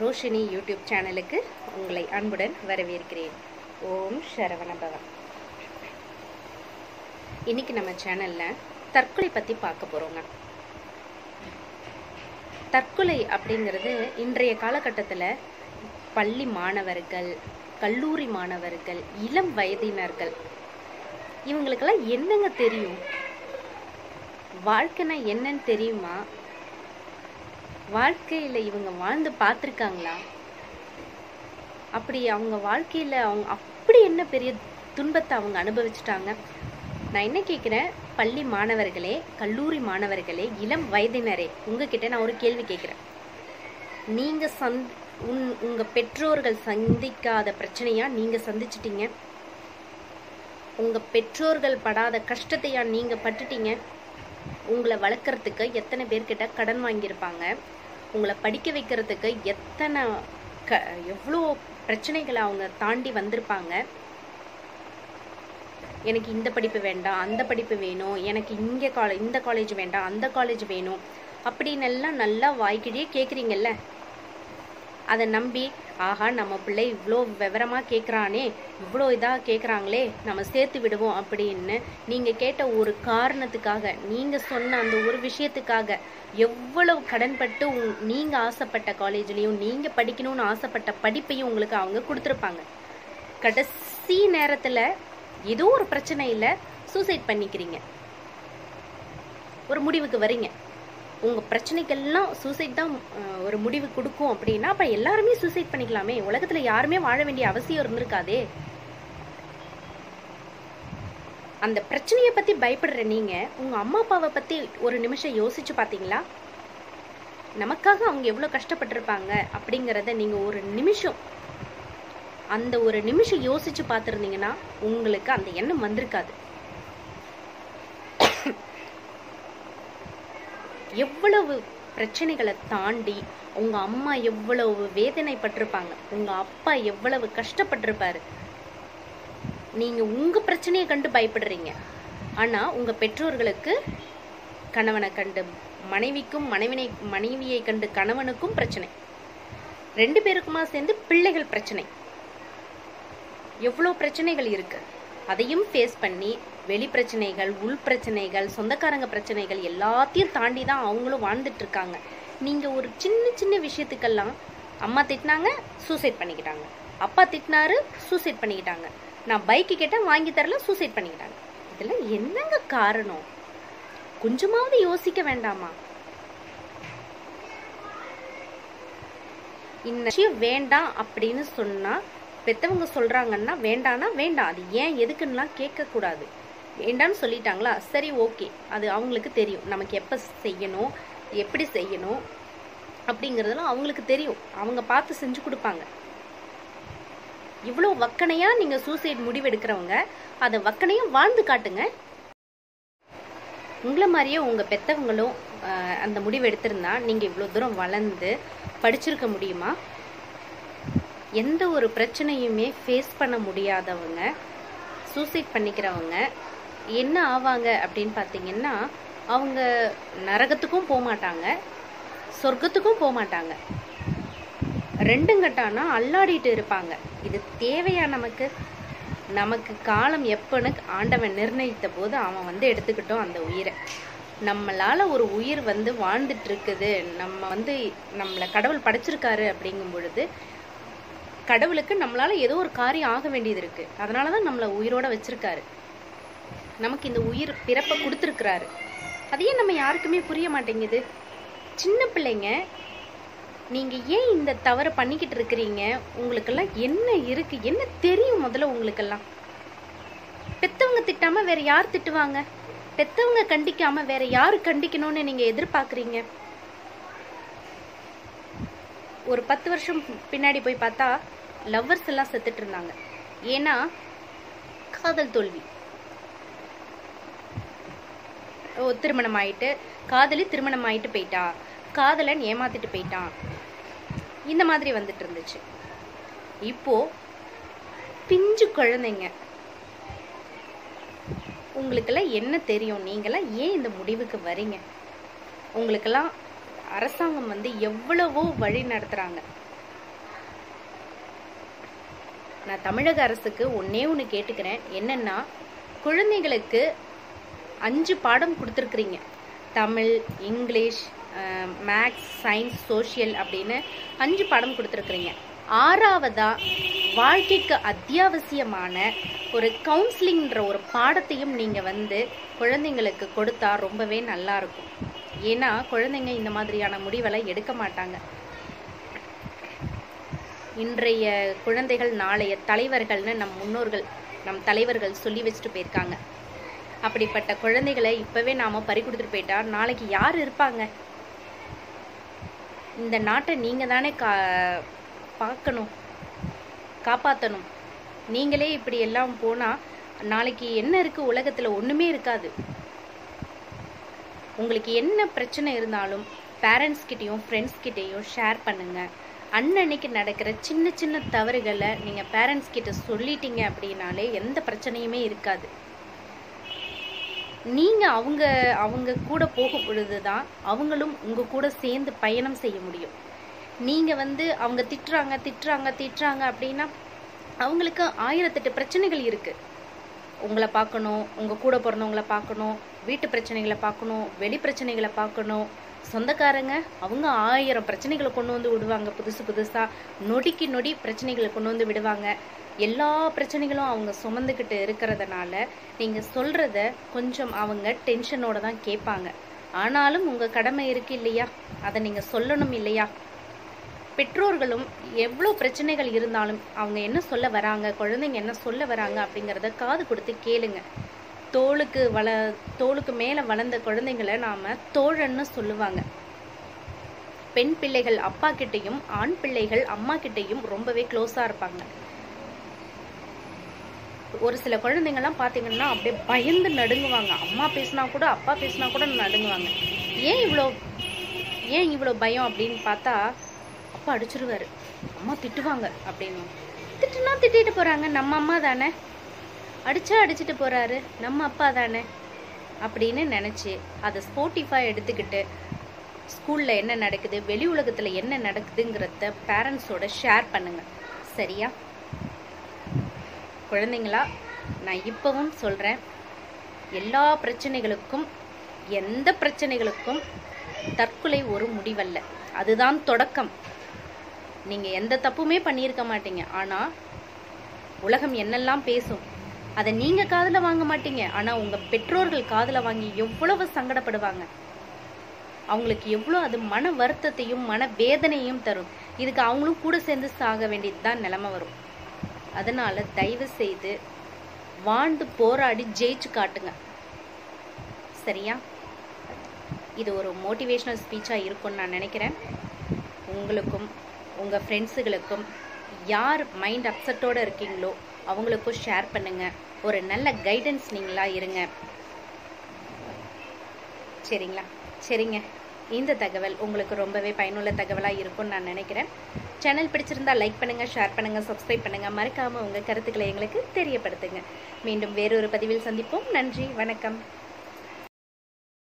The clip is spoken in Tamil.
ரோஷினி யூடியூப் சேனலுக்கு உங்களை அன்புடன் வரவேற்கிறேன் ஓம் சரவணபவன் இன்னைக்கு நம்ம சேனலில் தற்கொலை பற்றி பார்க்க போகிறோங்க தற்கொலை அப்படிங்கிறது இன்றைய காலகட்டத்தில் பள்ளி மாணவர்கள் கல்லூரி மாணவர்கள் இளம் வயதினர்கள் இவங்களுக்கெல்லாம் என்னங்க தெரியும் வாழ்க்கைனா என்னன்னு தெரியுமா வாழ்க்கையில் இவங்க வாழ்ந்து பார்த்துருக்காங்களா அப்படி அவங்க வாழ்க்கையில் அவங்க அப்படி என்ன பெரிய துன்பத்தை அவங்க அனுபவிச்சிட்டாங்க நான் என்ன கேட்குறேன் பள்ளி மாணவர்களே கல்லூரி மாணவர்களே இளம் வயதினரே உங்ககிட்ட நான் ஒரு கேள்வி கேட்குறேன் நீங்கள் சந் உன் உங்கள் பெற்றோர்கள் சந்திக்காத பிரச்சனையா நீங்கள் சந்திச்சிட்டீங்க உங்கள் பெற்றோர்கள் படாத கஷ்டத்தையா நீங்கள் பட்டுட்டீங்க உங்களை வளர்க்குறதுக்கு எத்தனை பேர்கிட்ட கடன் வாங்கியிருப்பாங்க உங்களை படிக்க வைக்கிறதுக்கு எத்தனை க எவ்வளோ பிரச்சனைகளை அவங்க தாண்டி வந்திருப்பாங்க எனக்கு இந்த படிப்பு வேண்டாம் அந்த படிப்பு வேணும் எனக்கு இங்கே காலே இந்த காலேஜ் வேண்டாம் அந்த காலேஜ் வேணும் அப்படின்னு எல்லாம் நல்லா வாய்க்கிழியே கேட்குறீங்கல்ல அதை நம்பி ஆஹா நம்ம பிள்ளை இவ்வளோ விவரமாக கேட்குறானே இவ்வளோ இதாக கேட்குறாங்களே நம்ம சேர்த்து விடுவோம் அப்படின்னு நீங்கள் கேட்ட ஒரு காரணத்துக்காக நீங்கள் சொன்ன அந்த ஒரு விஷயத்துக்காக எவ்வளவு கடன்பட்டு நீங்கள் ஆசைப்பட்ட காலேஜ்லேயும் நீங்கள் படிக்கணும்னு ஆசைப்பட்ட படிப்பையும் உங்களுக்கு அவங்க கொடுத்துருப்பாங்க கடைசி நேரத்தில் ஏதோ ஒரு பிரச்சனையில் சூசைட் பண்ணிக்கிறீங்க ஒரு முடிவுக்கு வரீங்க உங்கள் பிரச்சனைக்கெல்லாம் சூசைட் தான் ஒரு முடிவு கொடுக்கும் அப்படின்னா அப்போ எல்லாருமே சூசைட் பண்ணிக்கலாமே உலகத்தில் யாருமே வாழ வேண்டிய அவசியம் இருந்திருக்காதே அந்த பிரச்சனையை பற்றி பயப்படுற நீங்கள் உங்கள் அம்மா அப்பாவை பற்றி ஒரு நிமிஷம் யோசிச்சு பார்த்தீங்களா நமக்காக அவங்க எவ்வளோ கஷ்டப்பட்டிருப்பாங்க அப்படிங்கிறத நீங்கள் ஒரு நிமிஷம் அந்த ஒரு நிமிஷம் யோசிச்சு பார்த்துருந்தீங்கன்னா உங்களுக்கு அந்த எண்ணம் வந்திருக்காது எவ்வளவு பிரச்சனைகளை தாண்டி உங்க அம்மா எவ்வளவு வேதனைப்பட்டிருப்பாங்க உங்க அப்பா எவ்வளவு கஷ்டப்பட்டிருப்பாரு நீங்க உங்க பிரச்சனையை கண்டு பயப்படுறீங்க ஆனா உங்க பெற்றோர்களுக்கு கணவனை கண்டு மனைவிக்கும் மனைவினை மனைவியை கண்டு கணவனுக்கும் பிரச்சனை ரெண்டு பேருக்குமா சேர்ந்து பிள்ளைகள் பிரச்சனை எவ்வளோ பிரச்சனைகள் இருக்கு அதையும் ஃபேஸ் பண்ணி வெளி பிரச்சனைகள் உள் பிரச்சனைகள் சொந்தக்காரங்க பிரச்சனைகள் எல்லாத்தையும் தாண்டி தான் அவங்களும் வாழ்ந்துட்டு இருக்காங்க நீங்க ஒரு சின்ன சின்ன விஷயத்துக்கெல்லாம் அம்மா திட்டினாங்க சூசைட் பண்ணிக்கிட்டாங்க அப்பா திட்டினாரு சூசைட் பண்ணிக்கிட்டாங்க நான் பைக்கு கேட்டேன் வாங்கி தரல சூசைட் பண்ணிக்கிட்டாங்க இதெல்லாம் என்னங்க காரணம் கொஞ்சமாவது யோசிக்க வேண்டாமா இந்த விஷயம் வேண்டாம் அப்படின்னு சொன்னா பெத்தவங்க சொல்றாங்கன்னா வேண்டானா வேண்டாம் அது ஏன் எதுக்குன்னுலாம் கேட்கக்கூடாது வேண்டான்னு சொல்லிட்டாங்களா சரி ஓகே அது அவங்களுக்கு தெரியும் நமக்கு எப்போ செய்யணும் எப்படி செய்யணும் அப்படிங்கிறதெல்லாம் அவங்களுக்கு தெரியும் அவங்க பார்த்து செஞ்சு கொடுப்பாங்க இவ்வளோ வக்கனையாக நீங்கள் சூசைட் முடிவெடுக்கிறவங்க அதை வக்கனையும் வாழ்ந்து காட்டுங்க உங்களை மாதிரியே உங்கள் பெத்தவங்களும் அந்த முடிவு எடுத்திருந்தா நீங்கள் இவ்வளோ தூரம் வளர்ந்து படிச்சிருக்க முடியுமா எந்த ஒரு பிரச்சனையுமே ஃபேஸ் பண்ண முடியாதவங்க சூசைட் பண்ணிக்கிறவங்க என்ன ஆவாங்க அப்படின்னு பார்த்தீங்கன்னா அவங்க நரகத்துக்கும் போக மாட்டாங்க சொர்க்கத்துக்கும் போக மாட்டாங்க ரெண்டும் கட்டானா அல்லாடிட்டு இருப்பாங்க இது தேவையா நமக்கு நமக்கு காலம் எப்பன்னு ஆண்டவன் நிர்ணயித்த போது அவன் வந்து எடுத்துக்கிட்டோம் அந்த உயிரை நம்மளால ஒரு உயிர் வந்து வாழ்ந்துட்டு இருக்குது நம்ம வந்து நம்மளை கடவுள் படைச்சிருக்காரு அப்படிங்கும் பொழுது கடவுளுக்கு நம்மளால ஏதோ ஒரு காரியம் ஆக வேண்டியது இருக்கு அதனாலதான் நம்மளை உயிரோட வச்சிருக்காரு நமக்கு இந்த உயிர் பிறப்பை கொடுத்துருக்குறாரு அதையே நம்ம யாருக்குமே புரிய மாட்டேங்குது சின்ன பிள்ளைங்க நீங்க ஏன் இந்த தவறை பண்ணிக்கிட்டு இருக்கிறீங்க உங்களுக்கெல்லாம் என்ன இருக்கு என்ன தெரியும் முதல்ல உங்களுக்கெல்லாம் பெத்தவங்க திட்டாம வேற யார் திட்டுவாங்க பெத்தவங்க கண்டிக்காம வேற யாரு கண்டிக்கணும்னு நீங்க எதிர்பார்க்குறீங்க ஒரு பத்து வருஷம் பின்னாடி போய் பார்த்தா லவ்வர்ஸ் எல்லாம் செத்துட்டு இருந்தாங்க ஏன்னா காதல் தோல்வி திருமணம் ஆயிட்டு காதலி திருமணம் ஆயிட்டு போயிட்டா காதலன் ஏமாத்திட்டு போயிட்டான் இந்த மாதிரி வந்துட்டு இருந்துச்சு இப்போ பிஞ்சு குழந்தைங்க உங்களுக்கெல்லாம் என்ன தெரியும் நீங்களாம் ஏன் இந்த முடிவுக்கு வரீங்க உங்களுக்கெல்லாம் அரசாங்கம் வந்து எவ்வளவோ வழி நடத்துகிறாங்க நான் தமிழக அரசுக்கு ஒன்னே ஒன்று கேட்டுக்கிறேன் என்னன்னா குழந்தைகளுக்கு அஞ்சு பாடம் கொடுத்துருக்குறீங்க Tamil English maths science social அப்படின்னு அஞ்சு பாடம் கொடுத்துருக்குறீங்க ஆறாவதா வாழ்க்கைக்கு அத்தியாவசியமான ஒரு கவுன்சிலிங்ன்ற ஒரு பாடத்தையும் நீங்கள் வந்து குழந்தைங்களுக்கு கொடுத்தா ரொம்பவே நல்லா இருக்கும் ஏன்னா குழந்தைங்க இந்த மாதிரியான முடிவெல்லாம் எடுக்க மாட்டாங்க இன்றைய குழந்தைகள் நாளைய தலைவர்கள்னு நம் முன்னோர்கள் நம் தலைவர்கள் சொல்லி வச்சுட்டு போயிருக்காங்க அப்படிப்பட்ட குழந்தைகளை இப்பவே நாம பறி கொடுத்துட்டு போயிட்டா நாளைக்கு யார் இருப்பாங்க இந்த நாட்டை நீங்க தானே கா பார்க்கணும் காப்பாற்றணும் நீங்களே இப்படி எல்லாம் போனா நாளைக்கு என்ன இருக்கு உலகத்துல ஒண்ணுமே இருக்காது உங்களுக்கு என்ன பிரச்சனை இருந்தாலும் பேரண்ட்ஸ் கிட்டயும் ஃப்ரெண்ட்ஸ் கிட்டயும் ஷேர் பண்ணுங்க அன்னன்னைக்கு நடக்கிற சின்ன சின்ன தவறுகளை நீங்க பேரண்ட்ஸ் கிட்ட சொல்லிட்டீங்க அப்படின்னாலே எந்த பிரச்சனையுமே இருக்காது நீங்க அவங்க அவங்க கூட போகும் பொழுதுதான் அவங்களும் உங்க கூட சேர்ந்து பயணம் செய்ய முடியும் நீங்க வந்து அவங்க திட்டுறாங்க திட்டுறாங்க திட்டுறாங்க அப்படின்னா அவங்களுக்கு ஆயிரத்தெட்டு பிரச்சனைகள் இருக்கு உங்களை பார்க்கணும் உங்க கூட பிறந்தவங்கள பார்க்கணும் வீட்டு பிரச்சனைகளை பார்க்கணும் வெளி பிரச்சனைகளை பார்க்கணும் சொந்தக்காரங்க அவங்க ஆயிரம் பிரச்சனைகளை கொண்டு வந்து விடுவாங்க புதுசு புதுசா நொடிக்கு நொடி பிரச்சனைகளை கொண்டு வந்து விடுவாங்க எல்லா பிரச்சனைகளும் அவங்க சுமந்துக்கிட்டு இருக்கிறதுனால நீங்க சொல்றத கொஞ்சம் அவங்க டென்ஷனோட தான் கேட்பாங்க ஆனாலும் உங்க கடமை இருக்கு இல்லையா அதை நீங்க சொல்லணும் இல்லையா பெற்றோர்களும் எவ்வளோ பிரச்சனைகள் இருந்தாலும் அவங்க என்ன சொல்ல வராங்க குழந்தைங்க என்ன சொல்ல வராங்க அப்படிங்கிறத காது கொடுத்து கேளுங்க தோளுக்கு வள தோளுக்கு மேலே வளர்ந்த குழந்தைங்களை நாம தோழன்னு சொல்லுவாங்க பெண் பிள்ளைகள் அப்பா கிட்டேயும் ஆண் பிள்ளைகள் அம்மா கிட்டேயும் ரொம்பவே க்ளோஸாக இருப்பாங்க ஒரு சில குழந்தைங்கலாம் பார்த்தீங்கன்னா அப்படியே பயந்து நடுங்குவாங்க அம்மா பேசினா கூட அப்பா பேசினா கூட நடுங்குவாங்க ஏன் இவ்வளோ ஏன் இவ்வளோ பயம் அப்படின்னு பார்த்தா அப்பா அடிச்சிருவாரு அம்மா திட்டுவாங்க அப்படின்னு திட்டுனா திட்டிட்டு போறாங்க நம்ம அம்மா தானே அடிச்சா அடிச்சிட்டு போறாரு நம்ம அப்பா தானே அப்படின்னு நினைச்சு அதை ஸ்போர்ட்டிஃபை எடுத்துக்கிட்டு ஸ்கூல்ல என்ன நடக்குது வெளி உலகத்துல என்ன நடக்குதுங்கிறத பேரண்ட்ஸோட ஷேர் பண்ணுங்க சரியா குழந்தைங்களா நான் இப்பவும் சொல்றேன் எல்லா பிரச்சனைகளுக்கும் எந்த பிரச்சனைகளுக்கும் தற்கொலை ஒரு முடிவல்ல அதுதான் தொடக்கம் நீங்க எந்த தப்புமே பண்ணியிருக்க மாட்டீங்க ஆனா உலகம் என்னெல்லாம் பேசும் அதை நீங்க காதுல வாங்க மாட்டீங்க ஆனா உங்க பெற்றோர்கள் காதுல வாங்கி எவ்வளவு சங்கடப்படுவாங்க அவங்களுக்கு எவ்வளோ அது மன வருத்தத்தையும் மன வேதனையும் தரும் இதுக்கு அவங்களும் கூட சேர்ந்து சாக வேண்டியது தான் நிலைமை வரும் அதனால தயவு செய்து வாழ்ந்து போராடி ஜெயிச்சு காட்டுங்க சரியா இது ஒரு மோட்டிவேஷனல் ஸ்பீச்சாக இருக்கும்னு நான் நினைக்கிறேன் உங்களுக்கும் உங்கள் ஃப்ரெண்ட்ஸுகளுக்கும் யார் மைண்ட் அப்செட்டோடு இருக்கீங்களோ அவங்களுக்கும் ஷேர் பண்ணுங்க ஒரு நல்ல கைடன்ஸ் நீங்களா இருங்க சரிங்களா சரிங்க இந்த தகவல் உங்களுக்கு ரொம்பவே பயனுள்ள தகவலாக இருக்கும்னு நான் நினைக்கிறேன் சேனல் பிடிச்சிருந்தா லைக் பண்ணுங்க ஷேர் பண்ணுங்க சப்ஸ்கிரைப் பண்ணுங்க மறக்காம உங்க கருத்துக்களை எங்களுக்கு தெரியப்படுத்துங்க மீண்டும் வேறொரு பதிவில் சந்திப்போம் நன்றி வணக்கம்